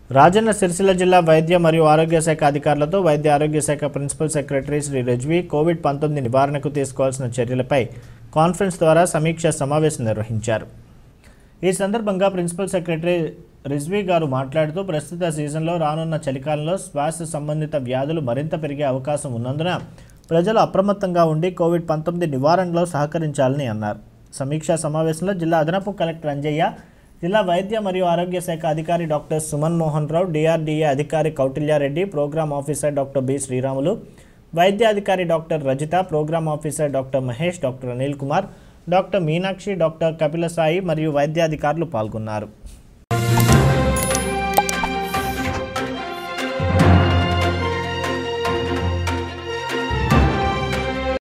రాజన్న సిరిసిల్ల జిల్లా వైద్య మరియు ఆరోగ్య శాఖ అధికారులతో వైద్య ఆరోగ్య శాఖ principal secretary Shri Rizvi covid పంతొమ్మిది నివారణకు తీసుకోవాల్సిన చర్యలపై కాన్ఫరెన్స్ ద్వారా సమీక్ష సమావేశం నిర్వహించారు ఈ సందర్భంగా ప్రిన్సిపల్ సెక్రటరీ రిజ్వీ గారు మాట్లాడుతూ ప్రస్తుత సీజన్లో రానున్న చలికాలంలో శ్వాస సంబంధిత వ్యాధులు మరింత పెరిగే అవకాశం ఉన్నందున ప్రజలు అప్రమత్తంగా ఉండి కోవిడ్ పంతొమ్మిది నివారణలో సహకరించాలని అన్నారు సమీక్షా సమావేశంలో జిల్లా అదనపు కలెక్టర్ అంజయ్య జిల్లా వైద్య మరియు ఆరోగ్య శాఖ అధికారి డాక్టర్ సుమన్ మోహన్ రావు డిఆర్డీఏ అధికారి Kautilyareddy programme officer doctor B Sriramulu వైద్య అధికారి doctor Rajitha programme officer doctor Mahesh doctor Anil Kumar doctor Meenakshi doctor Kapila Sai మరియు వైద్యాధికారులు పాల్గొన్నారు